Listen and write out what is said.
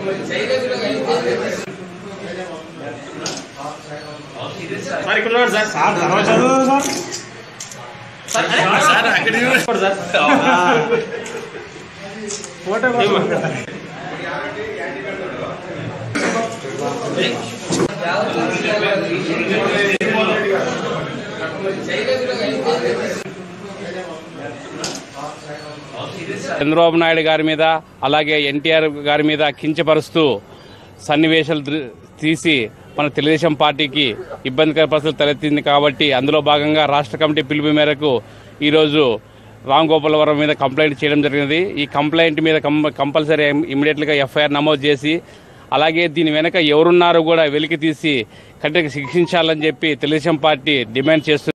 sir ఇక్కడ చూడండి sir sir తర్వాత చదువు సార్ సార్ అక్కడ చూడండి సార్ ఫోటో చంద్రబాబు నాయుడు గారి మీద అలాగే ఎన్టీఆర్ గారి మీద కించపరుస్తూ సన్నివేశాలు దృ- తీసి మన తెలుగుదేశం పార్టీకి ఇబ్బందికర పరిస్థితులు తలెత్తింది కాబట్టి అందులో భాగంగా రాష్ట్ర కమిటీ పిలుపు మేరకు ఈరోజు రామ్ గోపాల్ వరం మీద కంప్లైంట్ చేయడం జరిగింది ఈ కంప్లైంట్ మీద కం- కంపల్సరీ ఇమీడియట్గా ఎఫ్ఐఆర్ నమోదు చేసి అలాగే దీని వెనక ఎవరున్నారో కూడా వెలికి తీసి కఠినంగా శిక్షించాలని చెప్పి తెలుగుదేశం పార్టీ డిమాండ్ చేస్తుంది